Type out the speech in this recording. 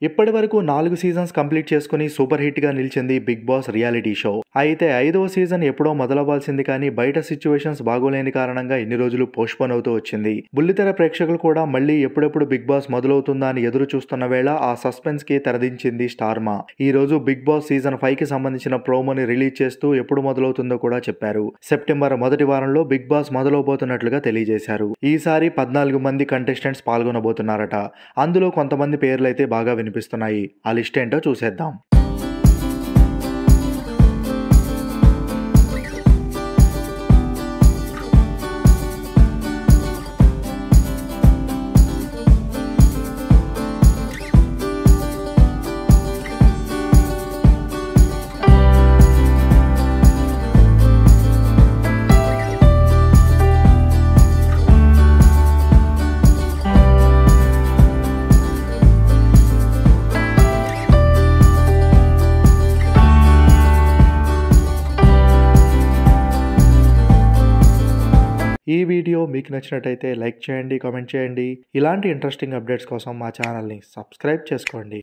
ఇప్పటి వరకు నాలుగు సీజన్స్ కంప్లీట్ చేసుకుని సూపర్ హిట్ గా నిలిచింది బిగ్ బాస్ రియాలిటీ షో అయితే ఐదవ సీజన్ ఎప్పుడో మొదలవ్వాల్సింది కానీ బయట సిచ్యువేషన్స్ బాగోలేని కారణంగా ఇన్ని రోజులు పోస్ట్పోన్ అవుతూ వచ్చింది బుల్లితెర ప్రేక్షకులు కూడా మళ్ళీ ఎప్పుడెప్పుడు బిగ్ బాస్ మొదలవుతుందా అని ఎదురు చూస్తున్న వేళ ఆ సస్పెన్స్ కి తెరదించింది స్టార్మా ఈ రోజు బిగ్ బాస్ సీజన్ ఫైవ్ కి సంబంధించిన ప్రోమోని రిలీజ్ చేస్తూ ఎప్పుడు మొదలవుతుందో కూడా చెప్పారు సెప్టెంబర్ మొదటి వారంలో బిగ్ బాస్ మొదలవబోతున్నట్లుగా తెలియజేశారు ఈసారి పద్నాలుగు మంది కంటెస్టెంట్స్ పాల్గొనబోతున్నారట అందులో కొంతమంది పేర్లైతే బాగా వినిపిస్తున్నాయి ఆ లిస్ట్ ఏంటో చూసేద్దాం ఈ వీడియో మీకు నచ్చినట్టయితే లైక్ చేయండి కామెంట్ చేయండి ఇలాంటి ఇంట్రెస్టింగ్ అప్డేట్స్ కోసం మా ఛానల్ని సబ్స్క్రైబ్ చేసుకోండి